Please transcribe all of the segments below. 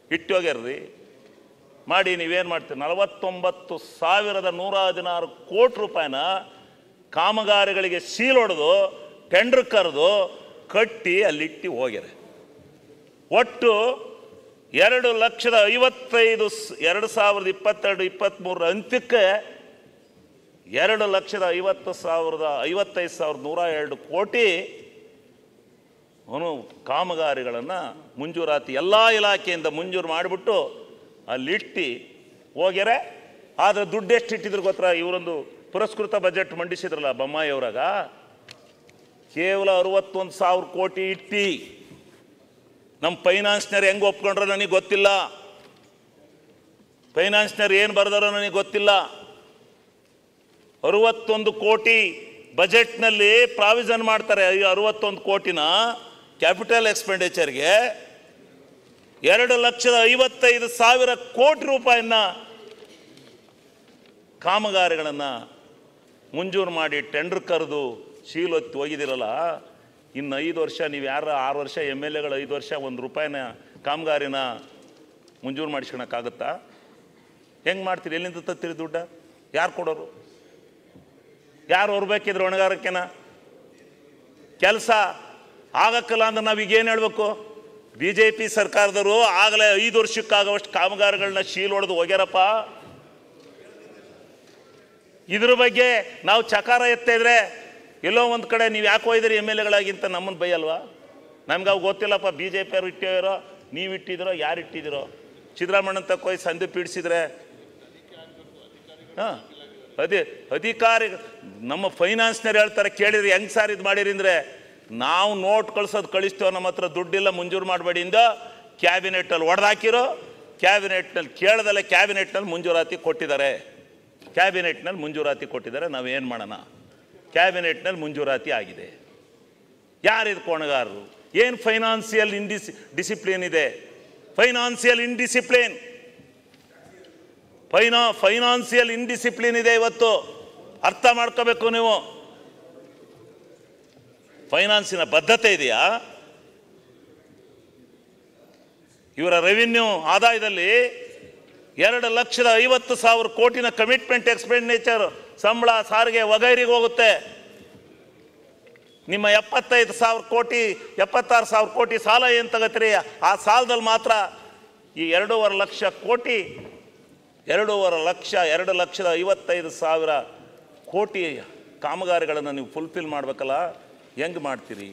ಇಟ್ಟು ಹೋಗ್ಯಾರ್ರಿ ಮಾಡಿ ನೀವೇನು ಮಾಡ್ತೀರಿ ನಲವತ್ತೊಂಬತ್ತು ಸಾವಿರದ ನೂರ ಹದಿನಾರು ಕೋಟಿ ರೂಪಾಯಿನ ಕಾಮಗಾರಿಗಳಿಗೆ ಸೀಲ್ ಹೊಡೆದು ಟೆಂಡರ್ ಕರೆದು ಕಟ್ಟಿ ಅಲ್ಲಿಟ್ಟು ಹೋಗ್ಯಾರೆ ಒಟ್ಟು ಎರಡು ಲಕ್ಷದ ಐವತ್ತೈದು ಸ್- ಎರಡು ಸಾವಿರದ ಇಪ್ಪತ್ತೆರಡು ಇಪ್ಪತ್ತ್ಮೂರರ ಅಂತ್ಯಕ್ಕೆ ಎರಡು ಲಕ್ಷದ ಐವತ್ತು ಸಾವಿರದ ಐವತ್ತೈದು ಸಾವಿರದ ನೂರ ಎರಡು ಕೋಟಿ ಅವನು ಕಾಮಗಾರಿಗಳನ್ನು ಮಂಜೂರಾತಿ ಎಲ್ಲ ಇಲಾಖೆಯಿಂದ ಮಂಜೂರು ಮಾಡಿಬಿಟ್ಟು ಅಲ್ಲಿಟ್ಟು ಹೋಗ್ಯಾರೆ ಆದರೆ ದುಡ್ಡು ಎಷ್ಟು ಇಟ್ಟಿದ್ರು ಗೊತ್ತಾ ಇವರೊಂದು ಪುರಸ್ಕೃತ ಬಜೆಟ್ ಮಂಡಿಸಿದ್ರಲ್ಲ ಬೊಮ್ಮಾಯಿ ಅವರಾಗ ಕೇವಲ ಅರವತ್ತೊಂದು ಸಾವಿರ ಕೋಟಿ ಇಟ್ಟು ನಮ್ಮ ಫೈನಾನ್ಸ್ನರ್ ಹೆಂಗೆ ಒಪ್ಕೊಂಡ್ರೋ ನನಗೆ ಗೊತ್ತಿಲ್ಲ ಫೈನಾನ್ಸ್ನರ್ ಏನು ಬರೆದಾರೋ ನನಗೆ ಗೊತ್ತಿಲ್ಲ ಅರುವತ್ತೊಂದು ಕೋಟಿ ಬಜೆಟ್ನಲ್ಲಿ ಪ್ರಾವಿಷನ್ ಮಾಡ್ತಾರೆ ಈ ಅರುವತ್ತೊಂದು ಕೋಟಿನ ಕ್ಯಾಪಿಟಲ್ ಎಕ್ಸ್ಪೆಂಡಿಚರ್ಗೆ ಎರಡು ಲಕ್ಷದ ಐವತ್ತೈದು ಸಾವಿರ ಕೋಟಿ ರೂಪಾಯಿನ ಕಾಮಗಾರಿಗಳನ್ನು ಮಂಜೂರು ಮಾಡಿ ಟೆಂಡರ್ ಕರೆದು ಶೀಲೊತ್ತಿ ಹೋಗಿದಿರಲ್ಲ ಇನ್ನು ಐದು ವರ್ಷ ನೀವು ಯಾರು ಆರು ವರ್ಷ ಎಮ್ ಎಲ್ ಎಗಳು ಐದು ವರ್ಷ ಒಂದು ರೂಪಾಯಿನ ಕಾಮಗಾರಿನ ಮಂಜೂರು ಮಾಡಿಸ್ಕೊಳಕ್ಕಾಗತ್ತಾ ಹೆಂಗೆ ಮಾಡ್ತೀರಿ ಎಲ್ಲಿಂದ ತತ್ತೀರಿ ದುಡ್ಡ ಯಾರು ಕೊಡೋರು ಯಾರು ಹೊರಬೇಕಿದ್ರು ಹೊಣೆಗಾರಿಕೆನ ಕೆಲಸ ಆಗಕ್ಕಲ್ಲ ಅಂದ್ರೆ ನಾವೀಗೇನು ಹೇಳಬೇಕು ಬಿ ಜೆ ಪಿ ಸರ್ಕಾರದವರು ಆಗಲೇ ಐದು ವರ್ಷಕ್ಕಾಗುವಷ್ಟು ಕಾಮಗಾರಿಗಳನ್ನ ಶೀಲ್ ಹೊಡೆದು ಹೋಗ್ಯಾರಪ್ಪ ಇದ್ರ ಬಗ್ಗೆ ನಾವು ಚಕಾರ ಎತ್ತಾ ಇದ್ರೆ ಎಲ್ಲೋ ಒಂದು ಕಡೆ ನೀವು ಯಾಕೆ ಹೋಯ್ದಿರಿ ಎಮ್ ಎಲ್ ಎಗಳಾಗಿಂತ ನಮ್ಮನ್ನು ಬೈಯಲ್ವಾ ನಮ್ಗೆ ಅವು ಗೊತ್ತಿಲ್ಲಪ್ಪ ಬಿ ಜೆ ಪಿಯವ್ರು ಇಟ್ಟಿರೋ ನೀವು ಇಟ್ಟಿದ್ದೀರೋ ಯಾರು ಇಟ್ಟಿದ್ದೀರೋ ಸಿದ್ದರಾಮಣ್ಣನ ತಕ್ಕ ಹೋಗಿ ಸಂಧಿ ಪೀಡಿಸಿದ್ರೆ ಹಾಂ ಅದೇ ಅಧಿಕಾರಿ ನಮ್ಮ ಫೈನಾನ್ಸ್ನವ್ರು ಹೇಳ್ತಾರೆ ಕೇಳಿದ್ರೆ ಹೆಂಗೆ ಸಾರ್ ಇದು ಮಾಡಿರಿ ಅಂದರೆ ನಾವು ನೋಟ್ ಕಳ್ಸೋದು ಕಳಿಸ್ತೇವೆ ನಮ್ಮ ಹತ್ರ ದುಡ್ಡಿಲ್ಲ ಮಂಜೂರು ಮಾಡಬೇಡಿ ಇಂದ ಕ್ಯಾಬಿನೆಟ್ಟಲ್ಲಿ ಹೊಡೆದಾಕಿರೋ ಕ್ಯಾಬಿನೆಟ್ನಲ್ಲಿ ಕೇಳದಲ್ಲೇ ಕ್ಯಾಬಿನೆಟ್ನಲ್ಲಿ ಮಂಜೂರಾತಿ ಕೊಟ್ಟಿದ್ದಾರೆ ಕ್ಯಾಬಿನೆಟ್ನಲ್ಲಿ ಮಂಜೂರಾತಿ ಕೊಟ್ಟಿದ್ದಾರೆ ನಾವೇನು ಮಾಡೋಣ ಕ್ಯಾಬಿನೆಟ್ನಲ್ಲಿ ಮಂಜೂರಾತಿ ಆಗಿದೆ ಯಾರಿದು ಕೊಣಗಾರರು ಏನು ಫೈನಾನ್ಸಿಯಲ್ ಇಂಡಿಸಿ ಡಿಸಿಪ್ಲಿನ್ ಇದೆ ಫೈನಾನ್ಸಿಯಲ್ ಇಂಡಿಸಿಪ್ಲಿನ್ ಫೈನಾ ಫೈನಾನ್ಸಿಯಲ್ ಇಂಡಿಸಿಪ್ಲಿನ್ ಇದೆ ಇವತ್ತು ಅರ್ಥ ಮಾಡ್ಕೋಬೇಕು ನೀವು ಫೈನಾನ್ಸಿನ ಬದ್ಧತೆ ಇದೆಯಾ ಇವರ ರೆವಿನ್ಯೂ ಆದಾಯದಲ್ಲಿ ಎರಡು ಲಕ್ಷದ ಐವತ್ತು ಸಾವಿರ ಕೋಟಿನ ಕಮಿಟ್ಮೆಂಟ್ ಎಕ್ಸ್ಪೆಂಡಿಚರ್ ಸಂಬಳ ಸಾರಿಗೆ ವಗೈರಿಗೆ ಹೋಗುತ್ತೆ ನಿಮ್ಮ ಎಪ್ಪತ್ತೈದು ಸಾವಿರ ಕೋಟಿ ಎಪ್ಪತ್ತಾರು ಸಾವಿರ ಕೋಟಿ ಸಾಲ ಏನು ತಗತ್ರಿ ಆ ಸಾಲದಲ್ಲಿ ಮಾತ್ರ ಈ ಎರಡೂವರೆ ಲಕ್ಷ ಕೋಟಿ ಎರಡೂವರೆ ಲಕ್ಷ ಎರಡು ಲಕ್ಷದ ಐವತ್ತೈದು ಸಾವಿರ ಕೋಟಿ ಕಾಮಗಾರಿಗಳನ್ನು ನೀವು ಫುಲ್ಫಿಲ್ ಮಾಡಬೇಕಲ್ಲ ಹೆಂಗೆ ಮಾಡ್ತೀರಿ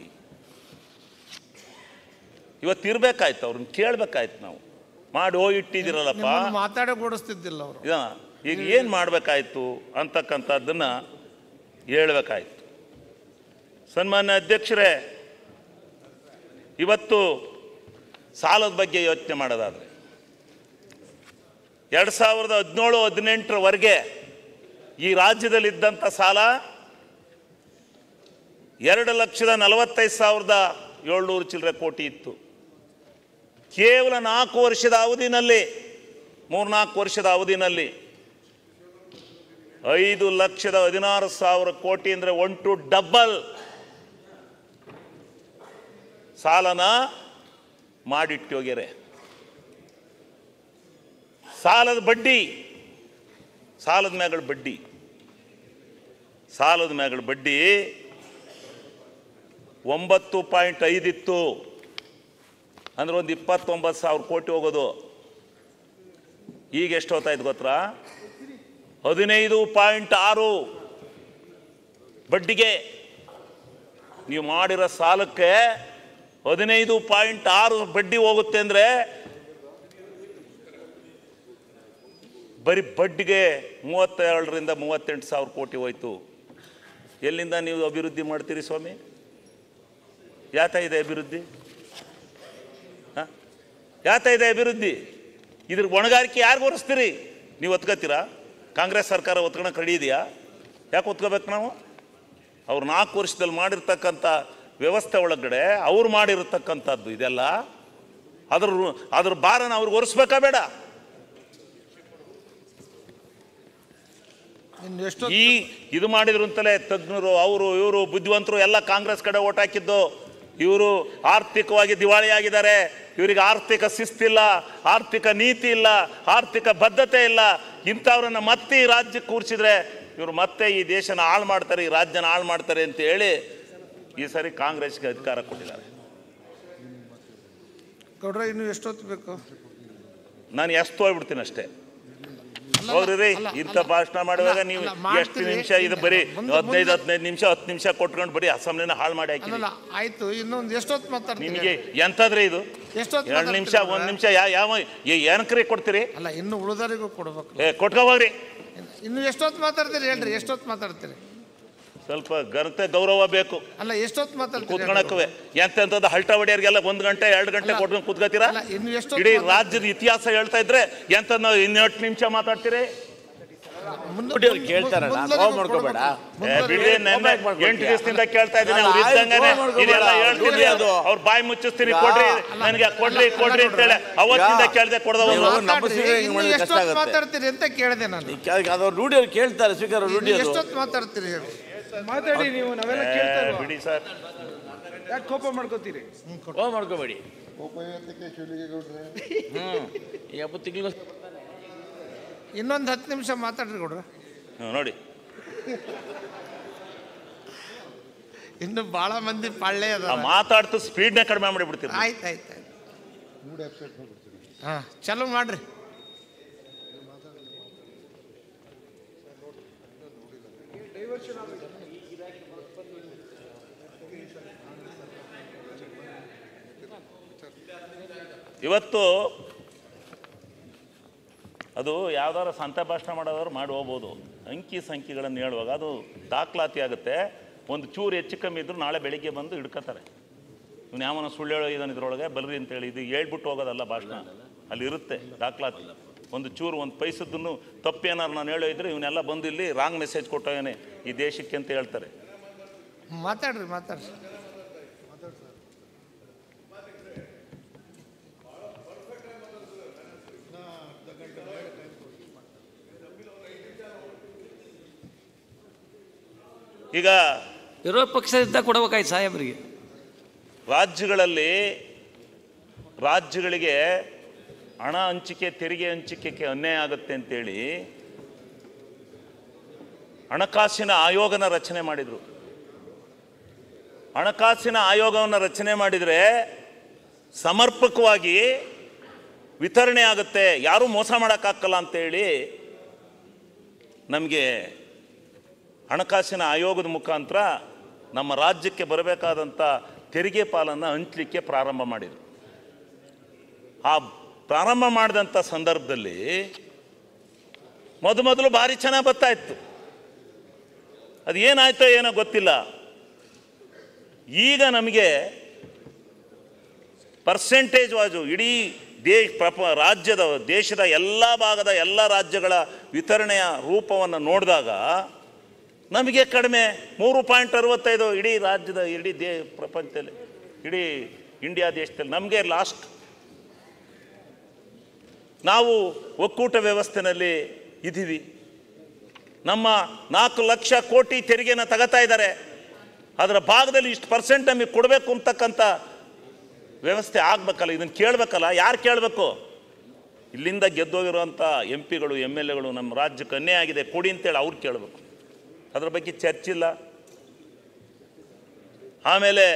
ಇವತ್ತು ಇರಬೇಕಾಯ್ತು ಅವ್ರನ್ನ ಕೇಳಬೇಕಾಯ್ತು ನಾವು ಮಾಡಿ ಹೋಗಿ ಇಟ್ಟಿದ್ದೀರಲ್ಲಪ್ಪ ನಿಮ್ಮನ್ನು ಮಾತಾಡಕ್ಕೆ ಓಡಿಸ್ತಿದ್ದಿಲ್ಲ ಅವರು ಇದ ಈಗ ಏನು ಮಾಡಬೇಕಾಯ್ತು ಅಂತಕ್ಕಂಥದ್ದನ್ನು ಹೇಳ್ಬೇಕಾಯ್ತು ಸನ್ಮಾನ್ಯ ಅಧ್ಯಕ್ಷರೇ ಇವತ್ತು ಸಾಲದ ಬಗ್ಗೆ ಯೋಚನೆ ಮಾಡೋದಾದರೆ ಎರಡು ಸಾವಿರದ ಹದಿನೇಳು ಹದಿನೆಂಟರವರೆಗೆ ಈ ರಾಜ್ಯದಲ್ಲಿದ್ದಂಥ ಸಾಲ ಎರಡು ಲಕ್ಷದ ನಲವತ್ತೈದು ಸಾವಿರದ ಏಳ್ನೂರು ಚಿಲ್ಲರೆ ಕೋಟಿ ಇತ್ತು ಕೇವಲ ನಾಲ್ಕು ವರ್ಷದ ಅವಧಿನಲ್ಲಿ ಮೂರ್ನಾಲ್ಕು ವರ್ಷದ ಅವಧಿನಲ್ಲಿ ಐದು ಲಕ್ಷದ ಹದಿನಾರು ಸಾವಿರ ಕೋಟಿ ಅಂದರೆ ಒನ್ ಟು ಡಬಲ್ ಸಾಲನ ಮಾಡಿಟ್ಟೋಗ್ಯಾರೆ ಸಾಲದ ಬಡ್ಡಿ ಸಾಲದ ಮ್ಯಾಗಳ ಬಡ್ಡಿ ಸಾಲದ ಮ್ಯಾಗಳ ಬಡ್ಡಿ ಒಂಬತ್ತು ಪಾಯಿಂಟ್ ಐದಿತ್ತು ಅಂದ್ರೆ ಒಂದು ಇಪ್ಪತ್ತೊಂಬತ್ತು ಸಾವಿರ ಕೋಟಿ ಹೋಗೋದು ಈಗ ಎಷ್ಟು ಹೊತ್ತಾಯ್ತು ಗೊತ್ತಾ ಹದಿನೈದು ಪಾಯಿಂಟ್ ಆರು ಬಡ್ಡಿಗೆ ನೀವು ಮಾಡಿರೋ ಸಾಲಕ್ಕೆ ಹದಿನೈದು ಪಾಯಿಂಟ್ ಆರು ಬಡ್ಡಿ ಹೋಗುತ್ತೆ ಅಂದರೆ ಬರೀ ಬಡ್ಡಿಗೆ ಮೂವತ್ತೆರಡರಿಂದ ಮೂವತ್ತೆಂಟು ಸಾವಿರ ಕೋಟಿ ಹೋಯ್ತು ಎಲ್ಲಿಂದ ನೀವು ಅಭಿವೃದ್ಧಿ ಮಾಡ್ತೀರಿ ಸ್ವಾಮಿ ಯಾತ ಇದೆ ಅಭಿವೃದ್ಧಿ ಹಾಂ ಯಾತ ಇದೆ ಅಭಿವೃದ್ಧಿ ಇದ್ರ ಹೊಣೆಗಾರಿಕೆ ಯಾರಿಗೂ ಹೊರಿಸ್ತೀರಿ ನೀವು ಒತ್ಕೋತೀರಾ ಕಾಂಗ್ರೆಸ್ ಸರ್ಕಾರ ಒತ್ಕೊಳಕ್ಕೆ ರೆಡಿ ಇದೆಯಾ ಯಾಕೆ ಒತ್ಕೋಬೇಕು ನಾವು ಅವ್ರು ನಾಲ್ಕು ವರ್ಷದಲ್ಲಿ ಮಾಡಿರ್ತಕ್ಕಂಥ ವ್ಯವಸ್ಥೆ ಒಳಗಡೆ ಅವ್ರು ಮಾಡಿರ್ತಕ್ಕಂಥದ್ದು ಇದೆಲ್ಲ ಅದ್ರ ಅದ್ರ ಭಾರನ ಅವ್ರಿಗೆ ಹೊರಿಸ್ಬೇಕಾ ಬೇಡ ಇನ್ನು ಎಷ್ಟು ಈ ಇದು ಮಾಡಿದ್ರು ಅಂತಲೇ ತಜ್ಞರು ಅವರು ಇವರು ಬುದ್ಧಿವಂತರು ಎಲ್ಲ ಕಾಂಗ್ರೆಸ್ ಕಡೆ ಓಟ್ ಹಾಕಿದ್ದು ಇವರು ಆರ್ಥಿಕವಾಗಿ ದಿವಾಳಿಯಾಗಿದ್ದಾರೆ ಇವರಿಗೆ ಆರ್ಥಿಕ ಶಿಸ್ತಿಲ್ಲ ಆರ್ಥಿಕ ನೀತಿ ಇಲ್ಲ ಆರ್ಥಿಕ ಬದ್ಧತೆ ಇಲ್ಲ ಇಂಥವ್ರನ್ನ ಮತ್ತೆ ಈ ರಾಜ್ಯಕ್ಕೆ ಕೂರಿಸಿದ್ರೆ ಇವರು ಮತ್ತೆ ಈ ದೇಶನ ಹಾಳು ಮಾಡ್ತಾರೆ ಈ ರಾಜ್ಯನ ಹಾಳು ಮಾಡ್ತಾರೆ ಅಂತ ಹೇಳಿ ಈ ಸರಿ ಕಾಂಗ್ರೆಸ್ಗೆ ಅಧಿಕಾರ ಕೊಟ್ಟಿದ್ದಾರೆ ಗೌಡ್ರ ಇನ್ನು ಎಷ್ಟೊತ್ತು ಬೇಕು ನಾನು ಎಷ್ಟು ಹೋಗ್ಬಿಡ್ತೀನಿ ಅಷ್ಟೇ ಅಲ್ಲ, ಹೋಗ್ರಿ ಅಲ್ಲ, ಇಂಥ ಅಲ್ಲ, ಭಾಷಣ ಮಾಡುವಾಗ ಅಲ್ಲ, ನೀವು ಅಲ್ಲ, ಎಷ್ಟು ಮಾಡ್ತೀರಿ. ನಿಮಿಷ ಇದು ಬರೀ ಮುಂದೆ- ಹದಿನೈದು ಮುಂದೆ- ಹದಿನೈದು ನಿಮಿಷ ಹತ್ತು ನಿಮಿಷ ಕೊಟ್ಕೊಂಡು ಬರೀ ಅಸೆಂಬ್ಲಿನ ಹಾಳು ಮಾಡಿ ಹಾಕಿ ಅಲ್ಲಲ್ಲ ಆಯ್ತು ಇನ್ನೊಂದು ಎಷ್ಟೊತ್ತು ಮಾತಾಡ್ತೀರಿ ನಿಮಗೆ ಎಂತದ್ರಿ ಇದು ಎಷ್ಟೊತ್ತು ಎರಡು ನಿಮಿಷ ಮಾತಾಡ್ತೀರಿ ಒಂದು ನಿಮಿಷ ಯಾವ ಯಾವ ಏನಕ್ರಿ ಕೊಡ್ತೀರಿ ಅಲ್ಲ ಇನ್ನು ಉಳಿದವರಿಗೂ ಕೊಡ್ಬೇಕು ಏ ಕೊಟ್ಕೊ ಹೋಗ್ರಿ ಇನ್ನು ಎಷ್ಟೊತ್ತು ಮಾತಾಡ್ತೀರಿ ಹೇಳ್ರಿ ಎಷ್ಟೊತ್ತು ಮಾತಾಡ್ತೀರಿ ಸ್ವಲ್ಪ ಘನತೆ ಗೌರವ ಬೇಕು ಅಲ್ಲ ಎಷ್ಟೊತ್ತು ಮಾತಾಡ್ತೀರಿ ಕೂತ್ಕೊಳಕ್ಕವೆ ಎಂತೆಂಥದ್ದು ಹಲ್ಟ ಹೊಡೆಯರ್ಗೆಲ್ಲ ಒಂದು ಗಂಟೆ ಎರಡು ಗಂಟೆ ಅಲ್ಲ, ಕೊಟ್ಕೊಂಡು ಕೂತ್ಕೋತೀರಾ ಅಲ್ಲ, ಇನ್ನು ಎಷ್ಟೊತ್ತು ಇಡೀ ಮಾತಾಡ್ತೀರಿ? ರಾಜ್ಯದ ಇತಿಹಾಸ ಹೇಳ್ತಾ ಇದ್ರೆ ಎಂತ ಇನ್ನು ಎಷ್ಟು ನಿಮಿಷ ಮಾತಾಡ್ತೀರಿ ಮುಂದೆ- ನೋಡಿ ಅವ್ರು ಕೇಳ್ತಾರಲ್ಲ, ಮುಂದೆ- ಕೋಪ ಮಾಡ್ಕೋಬೇಡ. ಏ, ಮುಂದೆ- ಬಿಡ್ರಿ ನೆನ್ನೆ ಹೋಗ್ಬೇಕು ಮಾಡ್ಕೊಳ್ತೀಯ. ಎಂಟು ದಿವಸದಿಂದ ಕೇಳ್ತಾ ಇದ್ದೀನಿ ಅಲ್ಲ, ಅವ್ರು ಆಯ್ತು, ಇದ್ದಂಗಾನೆ ಫೋನ್ ಮಾಡ್ಕೊಬೇಡ. ಇದೆಲ್ಲ ಹೇಳ್ತಿದ್ರಿ ನೋಡಿ ಅದು. ಅವ್ರ ಬಾಯಿ ಮುಚ್ಚಿಸ್ತೀನಿ ಈಗ- ಕೊಡ್ರಿ ಅಲ್ಲ, ನನಗೆ ಕೊಡ್ರಿ ಅಲ್ಲ, ಕೊಡ್ರಿ ಅಲ್ಲ, ಅಂತೇಳಿ ಅವತ್ತಿಂದ ಈಗ ಕೇಳ್ದೆ ಕೊಡದವ ನೀವು ಮಾತಾಡ್ರಿ, ನಂಬಿಸಿದ್ರೆ ಹಿಂಗ್ ಇನ್ನು ಮಾಡಿದ್ರೆ ಕಷ್ಟ ಎಷ್ಟೊತ್ತು ಆಗುತ್ತೆ. ಮಾತಾಡ್ತೀರಿ ಅಂತ ಕೇಳಿದೆ ನಾನು ಅದು ರೂಢಿ ಅವ್ರು ಕೇಳ್ತಾರೆ ಸ್ಪೀಕರ್ ರೂಢಿ ಇನ್ನು ಅದು ಎಷ್ಟೊತ್ತು ಮಾತಾಡ್ತೀರಿ ಹೇಳಿ ಮಾತಾಡಿ ನೀವು ನಾವೆಲ್ಲ ಕೇಳ್ತಾ ಇಲ್ವಾ? ಬಿಡಿ ಸರ್ ಯಾಕೆ ಕೋಪ ಮಾಡ್ಕೋತೀರಿ ಓ ಮಾಡ್ಕೋಬೇಡಿ ಹ್ಮ್ ಈ ಹಬ್ಬ ತಿಂಗಳು ಇನ್ನೊಂದು ಹತ್ತು ನಿಮಿಷ ಮಾತಾಡ್ರಿ ಗೌಡ್ರ ಹ್ಮ್, ನೋಡಿ ಇನ್ನು ಬಹಳ ಮಂದಿ ಪಾಳ್ಯ ಅದ ಆ ಮಾತಾಡ್ತು ಸ್ಪೀಡ್ನೇ ಕಡಿಮೆ ಮಾಡಿಬಿಡ್ತೀರಿ ಆಯ್ತು ಆಯ್ತು ಆಯ್ತು ಹಾಂ ಚಲೋ ಮಾಡ್ರಿ ಇವತ್ತು ಅದು ಯಾವ್ದಾರ ಸಂತ ಭಾಷಣ ಮಾಡೋದವ್ರು ಮಾಡಿ ಹೋಗ್ಬೋದು ಅಂಕಿ ಸಂಖ್ಯೆಗಳನ್ನು ಹೇಳುವಾಗ ಅದು ದಾಖಲಾತಿ ಆಗುತ್ತೆ ಒಂದು ಚೂರು ಹೆಚ್ಚು ಕಮ್ಮಿ ಇದ್ರು ನಾಳೆ ಬೆಳಿಗ್ಗೆ ಬಂದು ಹಿಡ್ಕೋತಾರೆ ಇವ್ನು ಯಾವನ ಸುಳ್ಳು ಹೇಳೋ ಇದನ್ನ ಇದ್ರೊಳಗೆ ಬಲ್ರಿ ಅಂತೇಳಿ ಇದು ಹೇಳ್ಬಿಟ್ಟು ಹೋಗೋದಲ್ಲ ಭಾಷಣ ಅಲ್ಲಿ ಇರುತ್ತೆ ದಾಖಲಾತಿ ಒಂದು ಚೂರು ಒಂದು ಪೈಸದ್ದನ್ನು ತಪ್ಪೇನಾರು ನಾನು ಹೇಳೋ ಇದ್ರೆ ಇವನ್ನೆಲ್ಲ ಬಂದು ಇಲ್ಲಿ ರಾಂಗ್ ಮೆಸೇಜ್ ಕೊಟ್ಟೋಗೇನೆ ಈ ದೇಶಕ್ಕೆ ಅಂತ ಹೇಳ್ತಾರೆ ಮಾತಾಡ್ರಿ ಮಾತಾಡ್ರಿ ಈಗ ವಿರೋಧ ಪಕ್ಷದಿಂದ ಕೊಡಬೇಕಾಯ್ತು ಸಾಹೇಬರಿಗೆ ರಾಜ್ಯಗಳಲ್ಲಿ ರಾಜ್ಯಗಳಿಗೆ ಹಣ ಹಂಚಿಕೆ ತೆರಿಗೆ ಹಂಚಿಕೆಗೆ ಅನ್ಯಾಯ ಆಗುತ್ತೆ ಅಂತೇಳಿ ಹಣಕಾಸಿನ ಆಯೋಗನ ರಚನೆ ಮಾಡಿದರು ಹಣಕಾಸಿನ ಆಯೋಗವನ್ನು ರಚನೆ ಮಾಡಿದರೆ ಸಮರ್ಪಕವಾಗಿ ವಿತರಣೆ ಆಗುತ್ತೆ ಯಾರೂ ಮೋಸ ಮಾಡೋಕ್ಕಾಗಲ್ಲ ಅಂತೇಳಿ ನಮಗೆ ಹಣಕಾಸಿನ ಆಯೋಗದ ಮುಖಾಂತರ ನಮ್ಮ ರಾಜ್ಯಕ್ಕೆ ಬರಬೇಕಾದಂಥ ತೆರಿಗೆ ಪಾಲನ್ನು ಹಂಚಲಿಕ್ಕೆ ಪ್ರಾರಂಭ ಮಾಡಿದರು ಆ ಪ್ರಾರಂಭ ಮಾಡಿದಂಥ ಸಂದರ್ಭದಲ್ಲಿ ಮೊದ ಮೊದಲು ಭಾರಿ ಚೆನ್ನಾಗಿ ಬರ್ತಾ ಇತ್ತು ಅದು ಏನಾಯ್ತೋ ಏನೋ ಗೊತ್ತಿಲ್ಲ ಈಗ ನಮಗೆ ಪರ್ಸೆಂಟೇಜ್ ವಾಜು ಇಡೀ ದೇ ಪ್ರಪ ರಾಜ್ಯದ ದೇಶದ ಎಲ್ಲ ಭಾಗದ ಎಲ್ಲ ರಾಜ್ಯಗಳ ವಿತರಣೆಯ ರೂಪವನ್ನು ನೋಡಿದಾಗ ನಮಗೆ ಕಡಿಮೆ ಮೂರು ಪಾಯಿಂಟ್ ಅರವತ್ತೈದು ಇಡೀ ರಾಜ್ಯದ ಇಡೀ ದೇ ಪ್ರಪಂಚದಲ್ಲಿ ಇಡೀ ಇಂಡಿಯಾ ದೇಶದಲ್ಲಿ ನಮಗೆ ಲಾಸ್ಟ್ ನಾವು ಒಕ್ಕೂಟ ವ್ಯವಸ್ಥೆನಲ್ಲಿ ಇದ್ದೀವಿ ನಮ್ಮ ನಾಲ್ಕು ಲಕ್ಷ ಕೋಟಿ ತೆರಿಗೆನ ತಗೋತಾ ಇದ್ದಾರೆ ಅದರ ಭಾಗದಲ್ಲಿ ಇಷ್ಟು ಪರ್ಸೆಂಟ್ ನಮಗೆ ಕೊಡಬೇಕು ಅಂತಕ್ಕಂಥ ವ್ಯವಸ್ಥೆ ಆಗಬೇಕಲ್ಲ ಇದನ್ನು ಕೇಳಬೇಕಲ್ಲ ಯಾರು ಕೇಳಬೇಕು ಇಲ್ಲಿಂದ ಗೆದ್ದೋಗಿರುವಂಥ ಎಂ ಪಿಗಳು ಎಮ್ ಎಲ್ ಎಗಳು ನಮ್ಮ ರಾಜ್ಯಕ್ಕೆ ಅನ್ಯಾಯ ಆಗಿದೆ ಕೊಡಿ ಅಂತೇಳಿ ಅವ್ರು ಕೇಳಬೇಕು ಅದ್ರ ಬಗ್ಗೆ ಚರ್ಚಿಲ್ಲ ಆಮೇಲೆ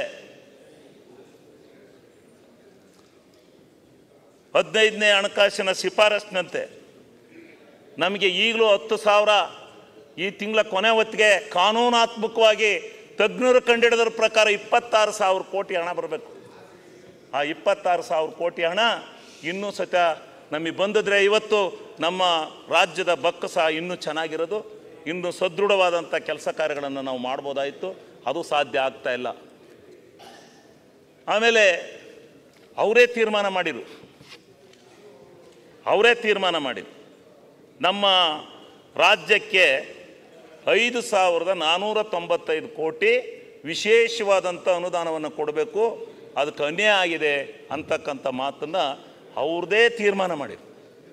ಹದಿನೈದನೇ ಹಣಕಾಸಿನ ಶಿಫಾರಸ್ಸಿನಂತೆ ನಮಗೆ ಈಗಲೂ ಹತ್ತು ಸಾವಿರ ಈ ತಿಂಗಳ ಕೊನೆ ಹೊತ್ತಿಗೆ ಕಾನೂನಾತ್ಮಕವಾಗಿ ತಜ್ಞರು ಕಂಡಿಡಿದ್ರ ಪ್ರಕಾರ ಇಪ್ಪತ್ತಾರು ಸಾವಿರ ಕೋಟಿ ಹಣ ಬರಬೇಕು ಆ ಇಪ್ಪತ್ತಾರು ಸಾವಿರ ಕೋಟಿ ಹಣ ಇನ್ನೂ ಸತ ನಮಗೆ ಬಂದಿದ್ರೆ ಇವತ್ತು ನಮ್ಮ ರಾಜ್ಯದ ಬಕ್ಕಸ ಇನ್ನೂ ಚೆನ್ನಾಗಿರೋದು ಇನ್ನೂ ಸದೃಢವಾದಂಥ ಕೆಲಸ ಕಾರ್ಯಗಳನ್ನು ನಾವು ಮಾಡ್ಬೋದಾಯಿತು ಅದು ಸಾಧ್ಯ ಆಗ್ತಾ ಇಲ್ಲ ಆಮೇಲೆ ಅವರೇ ತೀರ್ಮಾನ ಮಾಡಿರು ಅವರೇ ತೀರ್ಮಾನ ಮಾಡಿರು ನಮ್ಮ ರಾಜ್ಯಕ್ಕೆ ಐದು ಸಾವಿರದ ನಾನ್ನೂರ ತೊಂಬತ್ತೈದು ಕೋಟಿ ವಿಶೇಷವಾದಂಥ ಅನುದಾನವನ್ನು ಕೊಡಬೇಕು ಅದಕ್ಕೆ ಅನ್ಯಾಯ ಆಗಿದೆ ಅಂತಕ್ಕಂಥ ಮಾತನ್ನು ಅವ್ರದ್ದೇ ತೀರ್ಮಾನ ಮಾಡಿರು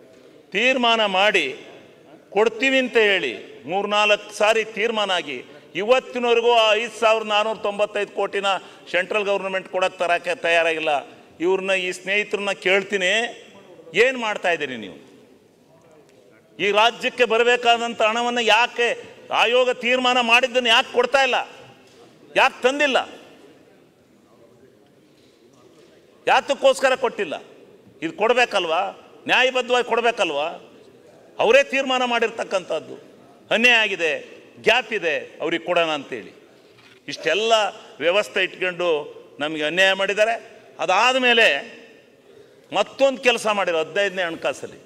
ತೀರ್ಮಾನ ಮಾಡಿ ಕೊಡ್ತೀವಿ ಅಂತ ಹೇಳಿ ಮೂರ್ನಾಲ್ಕು ಸಾರಿ ತೀರ್ಮಾನ ಆಗಿ ಇವತ್ತಿನವರೆಗೂ ಆ ಐದು ಸಾವಿರದ ನಾನ್ನೂರ ತೊಂಬತ್ತೈದು ಕೋಟಿನ ಸೆಂಟ್ರಲ್ ಗೌರ್ಮೆಂಟ್ ಕೊಡೋಕ್ಕೆ ತರಕ್ಕೆ ತಯಾರಾಗಿಲ್ಲ ಇವ್ರನ್ನ ಈ ಸ್ನೇಹಿತರನ್ನ ಕೇಳ್ತೀನಿ ಏನು ಮಾಡ್ತಾ ಇದ್ದೀರಿ ನೀವು ಈ ರಾಜ್ಯಕ್ಕೆ ಬರಬೇಕಾದಂಥ ಹಣವನ್ನು ಯಾಕೆ ಆಯೋಗ ತೀರ್ಮಾನ ಮಾಡಿದ್ದನ್ನು ಯಾಕೆ ಕೊಡ್ತಾ ಇಲ್ಲ ಯಾಕೆ ತಂದಿಲ್ಲ ಯಾತಕ್ಕೋಸ್ಕರ ಕೊಟ್ಟಿಲ್ಲ ಇದು ಕೊಡಬೇಕಲ್ವಾ ನ್ಯಾಯಬದ್ಧವಾಗಿ ಕೊಡಬೇಕಲ್ವಾ ಅವರೇ ತೀರ್ಮಾನ ಮಾಡಿರ್ತಕ್ಕಂಥದ್ದು ಅನ್ಯಾಯ ಆಗಿದೆ ಗ್ಯಾಪ್ ಇದೆ ಅವ್ರಿಗೆ ಕೊಡೋಣ ಅಂತೇಳಿ ಇಷ್ಟೆಲ್ಲ ವ್ಯವಸ್ಥೆ ಇಟ್ಕೊಂಡು ನಮಗೆ ಅನ್ಯಾಯ ಮಾಡಿದ್ದಾರೆ ಅದಾದ ಮೇಲೆ ಮತ್ತೊಂದು ಕೆಲಸ ಮಾಡಿರೋ ಹದಿನೈದನೇ ಹಣಕಾಸಲ್ಲಿ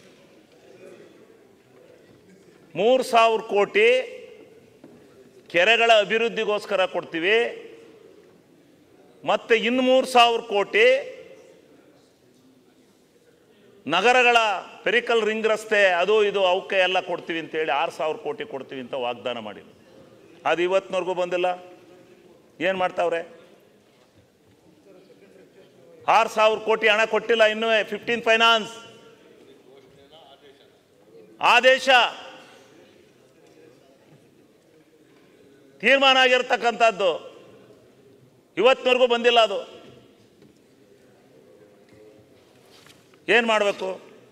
ಮೂರು ಸಾವಿರ ಕೋಟಿ ಕೆರೆಗಳ ಅಭಿವೃದ್ಧಿಗೋಸ್ಕರ ಕೊಡ್ತೀವಿ ಮತ್ತೆ ಇನ್ನು ಮೂರು ಸಾವಿರ ಕೋಟಿ ನಗರಗಳ ಪೆರಿಕಲ್ ರಿಂಗ್ ರಸ್ತೆ ಅದು ಇದು ಅವಕ್ಕೆ ಎಲ್ಲ ಕೊಡ್ತೀವಿ ಅಂತೇಳಿ ಆರು ಸಾವಿರ ಕೋಟಿ ಕೊಡ್ತೀವಿ ಅಂತ ವಾಗ್ದಾನ ಮಾಡಿದ್ರು ಅದು ಇವತ್ತಿನವರೆಗೂ ಬಂದಿಲ್ಲ ಏನು ಮಾಡ್ತಾವ್ರೆ ಆರು ಸಾವಿರ ಕೋಟಿ ಹಣ ಕೊಟ್ಟಿಲ್ಲ ಇನ್ನೂ ಫಿಫ್ಟೀನ್ ಫೈನಾನ್ಸ್ ಆದೇಶ ತೀರ್ಮಾನ ಆಗಿರ್ತಕ್ಕಂಥದ್ದು ಇವತ್ತಿನವರೆಗೂ ಬಂದಿಲ್ಲ ಅದು ಏನು ಮಾಡಬೇಕು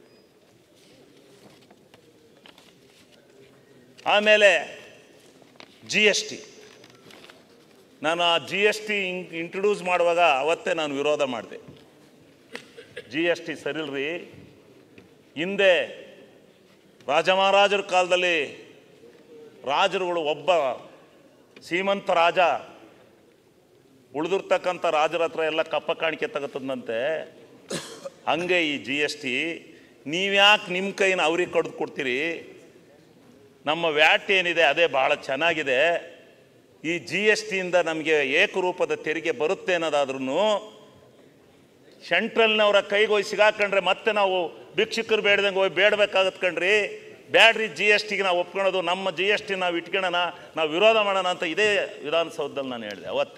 ಆಮೇಲೆ ಜಿ ಎಸ್ ಟಿ ನಾನು ಆ ಜಿ ಎಸ್ ಟಿ ಇಂಟ್ರೊಡ್ಯೂಸ್ ಮಾಡುವಾಗ ಅವತ್ತೇ ನಾನು ವಿರೋಧ ಮಾಡಿದೆ ಜಿ ಎಸ್ ಟಿ ಸರಿಲ್ರಿ ಹಿಂದೆ ರಾಜಮಹಾರಾಜರ ಕಾಲದಲ್ಲಿ ರಾಜರುಗಳು ಒಬ್ಬ ಸೀಮಂತ ರಾಜ ಉಳಿದಿರ್ತಕ್ಕಂಥ ರಾಜರ ಹತ್ರ ಎಲ್ಲ ಕಪ್ಪ ಕಾಣಿಕೆ ತಗತ್ತದಂತೆ ಹಂಗೆ ಈ ಜಿ ಎಸ್ ಟಿ ನೀವ್ಯಾಕೆ ನಿಮ್ಮ ಕೈನ ಅವ್ರಿಗೆ ಕಡ್ದು ಕೊಡ್ತೀರಿ ನಮ್ಮ ವ್ಯಾಟ್ ಏನಿದೆ ಅದೇ ಭಾಳ ಚೆನ್ನಾಗಿದೆ ಈ ಜಿ ಎಸ್ ಟಿಯಿಂದ ನಮಗೆ ಏಕರೂಪದ ತೆರಿಗೆ ಬರುತ್ತೆ ಅನ್ನೋದಾದ್ರೂ ಸೆಂಟ್ರಲ್ನವರ ಕೈಗೆ ಹೋಗಿ ಸಿಗಾಕೊಂಡ್ರೆ ಮತ್ತೆ ನಾವು ಭಿಕ್ಷುಕರು ಬೇಡ್ದಂಗೆ ಹೋಗಿ ಬೇಡಬೇಕಾಗತ್ತೆ ಕಣ್ರಿ ಬ್ಯಾಡ್ರಿ ಜಿ ಎಸ್ ಟಿಗೆ ನಾವು ಒಪ್ಕೊಳ್ಳೋದು ನಮ್ಮ ಜಿ ಎಸ್ ಟಿ ನಾವು ಇಟ್ಕೊಳ್ಳೋಣ ನಾವು ವಿರೋಧ ಮಾಡೋಣ ಅಂತ ಇದೇ ವಿಧಾನಸೌಧದಲ್ಲಿ ನಾನು ಹೇಳಿದೆ ಅವತ್ತು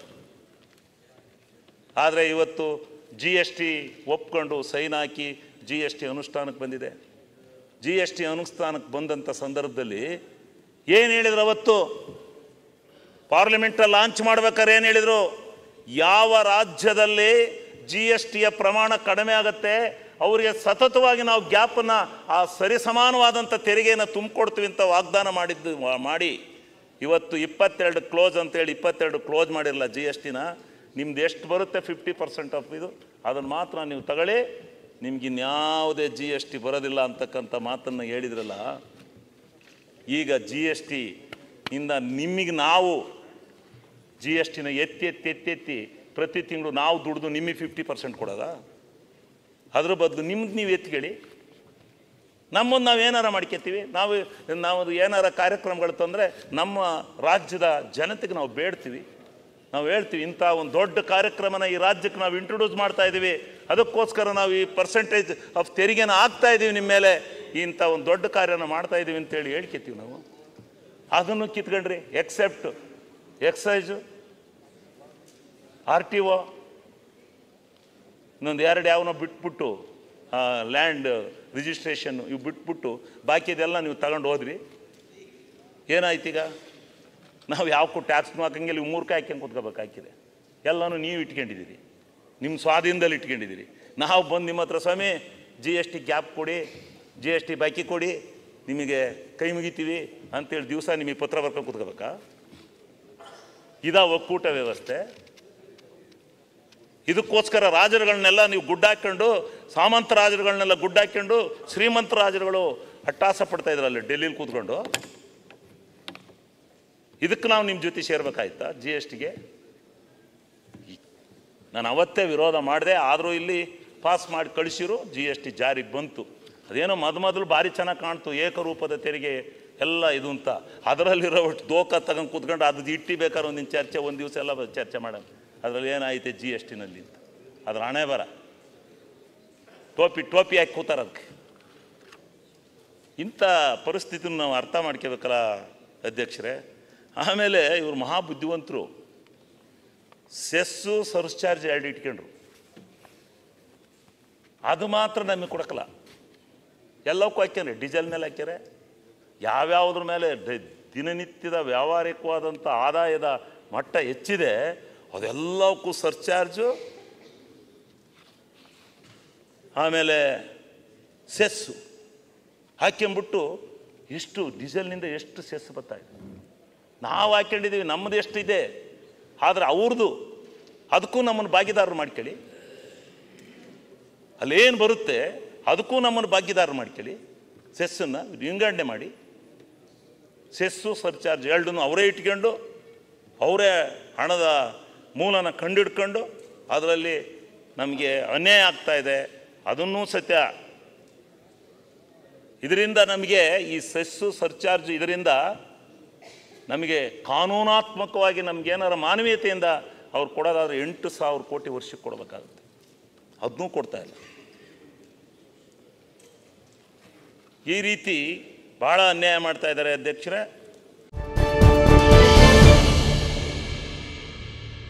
ಆದರೆ ಇವತ್ತು ಜಿ ಎಸ್ ಟಿ ಒಪ್ಕೊಂಡು ಸೈನ್ ಹಾಕಿ ಜಿ ಎಸ್ ಟಿ ಅನುಷ್ಠಾನಕ್ಕೆ ಬಂದಿದೆ ಜಿ ಎಸ್ ಟಿ ಅನುಷ್ಠಾನಕ್ಕೆ ಬಂದಂಥ ಸಂದರ್ಭದಲ್ಲಿ ಏನು ಹೇಳಿದ್ರು ಅವತ್ತು ಪಾರ್ಲಿಮೆಂಟಲ್ಲಿ ಲಾಂಚ್ ಮಾಡ್ಬೇಕಾದ್ರೆ ಏನು ಹೇಳಿದರು ಯಾವ ರಾಜ್ಯದಲ್ಲಿ ಜಿ ಎಸ್ ಟಿಯ ಪ್ರಮಾಣ ಕಡಿಮೆ ಆಗುತ್ತೆ ಅವರಿಗೆ ಸತತವಾಗಿ ನಾವು ಗ್ಯಾಪನ್ನು ಆ ಸರಿಸಮಾನವಾದಂಥ ತೆರಿಗೆಯನ್ನು ತುಂಬಿಕೊಡ್ತೀವಿ ಅಂತ ವಾಗ್ದಾನ ಮಾಡಿದ್ದು ಮಾಡಿ ಇವತ್ತು ಇಪ್ಪತ್ತೆರಡು ಕ್ಲೋಸ್ ಅಂತೇಳಿ ಇಪ್ಪತ್ತೆರಡು ಕ್ಲೋಸ್ ಮಾಡಿರಲ್ಲ ಜಿ ಎಸ್ ಟಿನ ನಿಮ್ದು ಎಷ್ಟು ಬರುತ್ತೆ ಫಿಫ್ಟಿ ಪರ್ಸೆಂಟ್ ಆಫ್ ಇದು ಅದನ್ನು ಮಾತ್ರ ನೀವು ತಗೊಳ್ಳಿ ನಿಮ್ಗೆ ಇನ್ಯಾವುದೇ ಜಿ ಎಸ್ ಟಿ ಬರೋದಿಲ್ಲ ಅಂತಕ್ಕಂಥ ಮಾತನ್ನು ಹೇಳಿದ್ರಲ್ಲ ಈಗ ಜಿ ಎಸ್ ಟಿ ಇಂದ ನಿಮಗೆ ನಾವು ಜಿ ಎಸ್ ಟಿನ ಎತ್ತಿ ಎತ್ತಿ ಎತ್ತಿ ಎತ್ತಿ ಪ್ರತಿ ತಿಂಗಳು ನಾವು ದುಡ್ದು ನಿಮಗೆ ಫಿಫ್ಟಿ ಪರ್ಸೆಂಟ್ ಕೊಡೋದಾ ಅದ್ರ ಬದಲು ನಿಮ್ಗೆ ನೀವು ಎತ್ಕೊಳ್ಳಿ ನಮ್ಮನ್ನು ನಾವು ಏನಾರ ಮಾಡ್ಕೊತೀವಿ ನಾವು ನಾವು ಏನಾರ ಕಾರ್ಯಕ್ರಮಗಳು ತಂದರೆ ನಮ್ಮ ರಾಜ್ಯದ ಜನತೆಗೆ ನಾವು ಬೇಡ್ತೀವಿ ನಾವು ಹೇಳ್ತೀವಿ ಇಂಥ ಒಂದು ದೊಡ್ಡ ಕಾರ್ಯಕ್ರಮನ ಈ ರಾಜ್ಯಕ್ಕೆ ನಾವು ಇಂಟ್ರೊಡ್ಯೂಸ್ ಮಾಡ್ತಾ ಇದ್ದೀವಿ ಅದಕ್ಕೋಸ್ಕರ ನಾವು ಈ ಪರ್ಸೆಂಟೇಜ್ ಆಫ್ ತೆರಿಗೆನ ಹಾಕ್ತಾ ಇದ್ದೀವಿ ನಿಮ್ಮ ಮೇಲೆ ಇಂಥ ಒಂದು ದೊಡ್ಡ ಕಾರ್ಯನ ಮಾಡ್ತಾ ಇದ್ದೀವಿ ಅಂತೇಳಿ ಹೇಳ್ಕೊತೀವಿ ನಾವು ಅದನ್ನು ಕಿತ್ಕೊಂಡ್ರಿ except excise R T O ಇನ್ನೊಂದು ಎರಡು ಯಾವನೋ ಬಿಟ್ಬಿಟ್ಟು ಲ್ಯಾಂಡ್ ರಿಜಿಸ್ಟ್ರೇಷನ್ ಇವು ಬಿಟ್ಬಿಟ್ಟು ಬಾಕಿದೆಲ್ಲ ನೀವು ತಗೊಂಡು ಹೋದ್ರಿ ಏನಾಯ್ತು ಈಗ ನಾವು ಯಾವಕ್ಕೂ ಟ್ಯಾಕ್ಸ್ನೂ ಹಾಕಂಗಿಲ್ಲ ಇವು ಮೂರ್ಖ ಹಾಕ್ಯಂಗೆ ಕೂತ್ಕೋಬೇಕು ಹಾಕಿದೆ ಎಲ್ಲನೂ ನೀವು ಇಟ್ಕೊಂಡಿದ್ದೀರಿ ನಿಮ್ಮ ಸ್ವಾಧೀನದಲ್ಲಿ ಇಟ್ಕೊಂಡಿದ್ದೀರಿ ನಾವು ಬಂದು ನಿಮ್ಮ ಹತ್ರ ಸ್ವಾಮಿ ಜಿ ಎಸ್ ಟಿ ಗ್ಯಾಪ್ ಕೊಡಿ ಜಿ ಎಸ್ ಟಿ ಬಾಕಿ ಕೊಡಿ ನಿಮಗೆ ಕೈ ಮುಗಿತೀವಿ ಅಂತೇಳಿ ದಿವಸ ನಿಮಗೆ ಪತ್ರ ಬರ್ಕೊಂಡು ಕೂತ್ಕೋಬೇಕಾ ಇದಾ ಒಕ್ಕೂಟ ವ್ಯವಸ್ಥೆ ಇದಕ್ಕೋಸ್ಕರ ರಾಜರುಗಳನ್ನೆಲ್ಲ ನೀವು ಗುಡ್ಡಾಕೊಂಡು ಸಾಮಂತ ರಾಜರುಗಳನ್ನೆಲ್ಲ ಗುಡ್ಡಾಕೊಂಡು ಶ್ರೀಮಂತ ರಾಜರುಗಳು ಹಟ್ಟಾಸ ಪಡ್ತಾ ಇದ್ರಲ್ಲ ಡೆಲ್ಲಿಲಿ ಕೂತ್ಕೊಂಡು ಇದಕ್ಕೆ ನಾವು ನಿಮ್ಮ ಜೊತೆ ಸೇರ್ಬೇಕಾಯ್ತಾ ಜಿ ಎಸ್ ಟಿಗೆ ನಾನು ಅವತ್ತೇ ವಿರೋಧ ಮಾಡಿದೆ ಆದರೂ ಇಲ್ಲಿ ಪಾಸ್ ಮಾಡಿ ಕಳಿಸಿರು ಜಿ ಎಸ್ ಟಿ ಜಾರಿಗೆ ಬಂತು ಅದೇನೋ ಮೊದ ಮೊದಲು ಭಾರಿ ಚೆನ್ನಾಗಿ ಕಾಣ್ತು ಏಕರೂಪದ ತೆರಿಗೆ ಎಲ್ಲ ಇದು ಅಂತ ಅದರಲ್ಲಿರೋ ಒಟ್ಟು ದೋಖ ತಗೊಂಡು ಕೂತ್ಕೊಂಡು ಅದು ಇಟ್ಟಿ ಬೇಕಾದ್ರೆ ಒಂದಿನ ಚರ್ಚೆ ಒಂದು ದಿವಸ ಎಲ್ಲ ಚರ್ಚೆ ಮಾಡೋಣ ಅದರಲ್ಲಿ ಏನಾಯ್ತು ಜಿ ಎಸ್ ಟಿನಲ್ಲಿ ಅಂತ ಅದ್ರ ಹಣೆ ಬರ ಟೋಪಿ ಟೋಪಿ ಹಾಕಿ ಕೂತಾರ ಅದಕ್ಕೆ ಇಂಥ ಪರಿಸ್ಥಿತಿನ ನಾವು ಅರ್ಥ ಮಾಡ್ಕೋಬೇಕಲ್ಲ ಅಧ್ಯಕ್ಷರೇ ಆಮೇಲೆ ಇವರು ಮಹಾ ಬುದ್ಧಿವಂತರು ಸೆಸ್ಸು ಸರ್ಚಾರ್ಜ್ ಎರಡು ಇಟ್ಕೊಂಡ್ರು ಅದು ಮಾತ್ರ ನಮಗೆ ಕೊಡಕಲ್ಲ ಎಲ್ಲವಕ್ಕೂ ಹಾಕ್ಯಾರೆ ಡೀಸೆಲ್ ಮೇಲೆ ಹಾಕ್ಯಾರೆ ಯಾವ್ಯಾವ್ದ್ರ ಮೇಲೆ ಡೆ- ದಿನನಿತ್ಯದ ವ್ಯಾವಹಾರಿಕವಾದಂಥ ಆದಾಯದ ಮಟ್ಟ ಹೆಚ್ಚಿದೆ ಅದೆಲ್ಲವಕ್ಕೂ ಸರ್ಚಾರ್ಜು ಆಮೇಲೆ ಸೆಸ್ಸು ಹಾಕ್ಕೊಂಬಿಟ್ಟು ಎಷ್ಟು ಡೀಸೆಲ್ನಿಂದ ಎಷ್ಟು ಸೆಸ್ ಬರ್ತಾ ಇದೆ ನಾವು ಹಾಕ್ಕೊಂಡಿದ್ದೀವಿ ನಮ್ಮದು ಎಷ್ಟಿದೆ ಆದರೆ ಅವ್ರದ್ದು ಅದಕ್ಕೂ ನಮ್ಮನ್ನು ಭಾಗಿದಾರರು ಮಾಡ್ಕೊಳ್ಳಿ ಅಲ್ಲೇನು ಬರುತ್ತೆ ಅದಕ್ಕೂ ನಮ್ಮನ್ನು ಭಾಗಿದಾರರು ಮಾಡ್ಕೊಳ್ಳಿ ಸೆಸ್ಸನ್ನು ವಿಂಗಡಣೆ ಮಾಡಿ ಸೆಸ್ಸು ಸರ್ಚಾರ್ಜ್ ಎರಡನ್ನೂ ಅವರೇ ಇಟ್ಕೊಂಡು ಅವರೇ ಹಣದ ಮೂಲನ ಕಂಡಿಡ್ಕೊಂಡು ಅದರಲ್ಲಿ ನಮಗೆ ಅನ್ಯಾಯ ಆಗ್ತಾ ಇದೆ ಅದನ್ನೂ ಸತ್ಯ ಇದರಿಂದ ನಮಗೆ ಈ ಸೆಸ್ಸು ಸರ್ಚಾರ್ಜ್ ಇದರಿಂದ ನಮಗೆ ಕಾನೂನಾತ್ಮಕವಾಗಿ ನಮಗೇನಾರ ಮಾನವೀಯತೆಯಿಂದ ಅವ್ರು ಕೊಡೋದಾದ್ರೆ ಎಂಟು ಸಾವಿರ ಕೋಟಿ ವರ್ಷಕ್ಕೆ ಕೊಡಬೇಕಾಗುತ್ತೆ ಅದನ್ನೂ ಕೊಡ್ತಾ ಇಲ್ಲ ಈ ರೀತಿ ಭಾಳ ಅನ್ಯಾಯ ಮಾಡ್ತಾ ಇದ್ದಾರೆ ಅಧ್ಯಕ್ಷರೇ